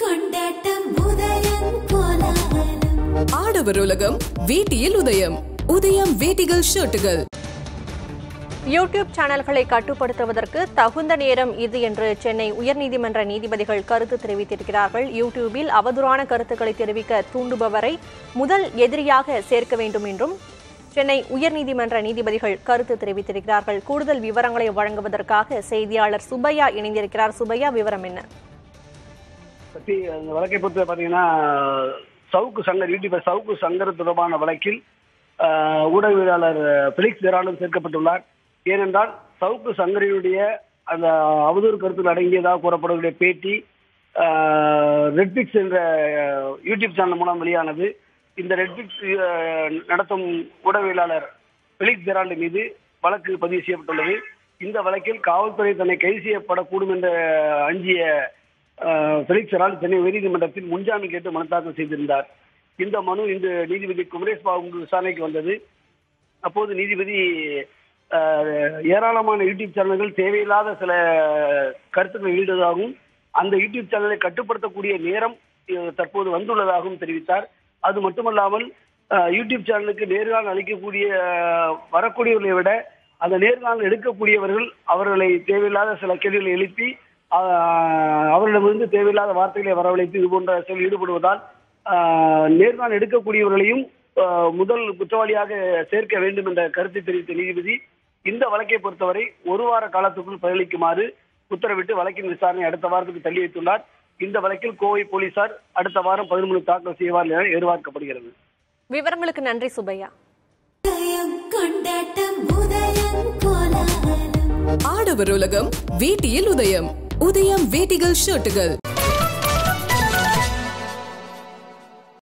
கொண்டாட்டம் உதயம் கோலாகலம் ஆடவர் உலகம் வேட்டியில் உதயம் உதயம் வேட்டிகள் ஷர்ட்டுகள் யூடியூப் சேனல்களை கட்டுப்படுத்துவதற்கு தகுந்த நேரம் இது என்று சென்னை உயர்நீதிமன்ற நீதிபதிகள் கருத்து தெரிவித்திருக்கிறார்கள் யூடியூபில் அவதூறான கருத்துக்களை தெரிவிக்க தூண்டுபவரை முதல் எதிரியாக சேர்க்க வேண்டும் என்றும் சென்னை உயர்நீதிமன்ற நீதிபதிகள் கருத்து தெரிவித்திருக்கிறார்கள் கூடுதல் விவரங்களை வழங்குவதற்காக செய்தியாளர் சுப்பையா இணைந்திருக்கிறார் சுப்பையா விவரம் என்ன பத்தி அந்த வழக்கை பொறுத்த பார்த்தீங்கன்னா சவுக்கு சங்கர் யூடியூபர் சவுக்கு சங்கர் தொடர்பான வழக்கில் ஆஹ், ஊடகவியலாளர் பிலிக்ஸ் ஜெராலும் சேர்க்கப்பட்டுள்ளார் ஏனென்றால் சவுக்கு சங்கரினுடைய அந்த அவதூறு கருத்துக்கள் அடங்கியதாக கூறப்படக்கூடிய பேட்டி ரெட்பிக்ஸ் என்ற ஆஹ், யூடியூப் சேனல் மூலம் வெளியானது இந்த ரெட்பிக்ஸ் ஆஹ், நடத்தும் ஊடகவியலாளர் பிலிக்ஸ் ஜெரால்டு மீது வழக்கு பதிவு செய்யப்பட்டுள்ளது இந்த வழக்கில் காவல்துறை தன்னை கைது செய்யப்படக்கூடும் என்ற அஞ்சிய ஆஹ் ஃபெலிக்ஸ் ஹெரால்ட் சென்னை உயர்நீதிமன்றத்தில் முன்ஜாமீன் கேட்டு மனு தாக்கல் செய்திருந்தார் இந்த மனு இன்று நீதிபதி குமரேஷ் பாபு முன்பு விசாரணைக்கு வந்தது அப்போது நீதிபதி ஆஹ், ஏராளமான யூடியூப் சேனல்கள் தேவையில்லாத சில கருத்துக்களை வெளியிடுவதாகவும் அந்த யூடியூப் சேனலை கட்டுப்படுத்தக்கூடிய நேரம் அஹ், தற்போது வந்துள்ளதாகவும் தெரிவித்தார் அது மட்டுமல்லாமல் ஆஹ், யூடியூப் சேனலுக்கு நேர்காணல் அளிக்கக்கூடிய ஆஹ், வரக்கூடியவர்களை விட அந்த நேர்காணல் எடுக்கக்கூடியவர்கள் அவர்களை தேவையில்லாத சில கேள்விகளை எழுப்பி ஆஹ், அவர்களிடமிருந்து தேவையில்லாத வார்த்தைகளை வரவழைத்து இது போன்ற செயல் ஈடுபடுவதால் ஆஹ், நேர்காணல் எடுக்கக்கூடியவர்களையும் ஆஹ், முதல் குற்றவாளியாக சேர்க்க வேண்டும் என்ற கருத்தை தெரிவித்த நீதிபதி இந்த வழக்கை பொறுத்தவரை ஒரு வார காலத்துக்குள் பதிலளிக்குமாறு உத்தரவிட்டு வழக்கின் விசாரணை அடுத்த வாரத்துக்கு தள்ளி வைத்துள்ளார் இந்த வழக்கில் கோவை போலீசார் அடுத்த வாரம் பதினொன்று தாக்கல் செய்வார் என எதிர்பார்க்கப்படுகிறது விவரங்களுக்கு நன்றி சுப்பையா உதயம் கொண்டாட்டம் உதயம் கோலாகலம் ஆடவர் உலகம் வேட்டியில் உதயம் உதயம் வேட்டிகள் ஷர்ட்டுகள்